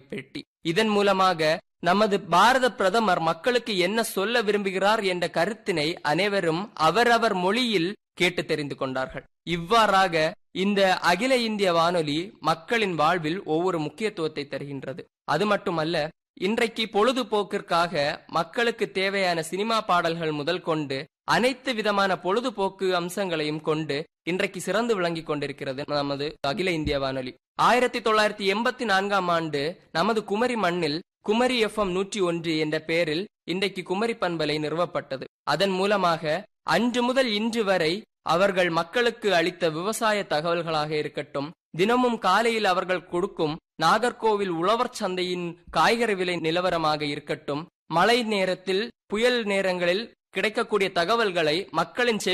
பெட்டி இதன் மூலமாக நமது பாரத பிரதமர் மக்களுக்கு என்ன சொல்ல விரும்புகிறார் என்ற கருத்தினை அனைவரும் அவரவர் மொழியில் கேட்டு தெரிந்து கொண்டார்கள் இவ்வாறாக இந்த அகில இந்திய வானொலி மக்களின் வாழ்வில் ஒவ்வொரு முக்கியத்துவத்தை தருகின்றது அது மட்டுமல்ல இன்றைக்கு பொழுதுபோக்கிற்காக மக்களுக்கு தேவையான சினிமா பாடல்கள் முதல் கொண்டு அனைத்து விதமான பொழுதுபோக்கு அம்சங்களையும் கொண்டு இன்றைக்கு சிறந்து விளங்கிக் கொண்டிருக்கிறது நமது அகில இந்திய வானொலி ஆயிரத்தி தொள்ளாயிரத்தி எண்பத்தி நான்காம் ஆண்டு நமது குமரி மண்ணில் குமரி எஃப்எம் நூற்றி ஒன்று என்ற பெயரில் இன்றைக்கு குமரி பண்பலை நிறுவப்பட்டது அதன் மூலமாக அன்று முதல் இன்று வரை அவர்கள் மக்களுக்கு அளித்த விவசாய தகவல்களாக இருக்கட்டும் தினமும் காலையில் அவர்கள் கொடுக்கும் நாகர்கோவில் உழவர் சந்தையின் காய்கறி விலை நிலவரமாக இருக்கட்டும் மழை நேரத்தில் புயல் நேரங்களில் கிடைக்கக்கூடிய தகவல்களை மக்களின் செவி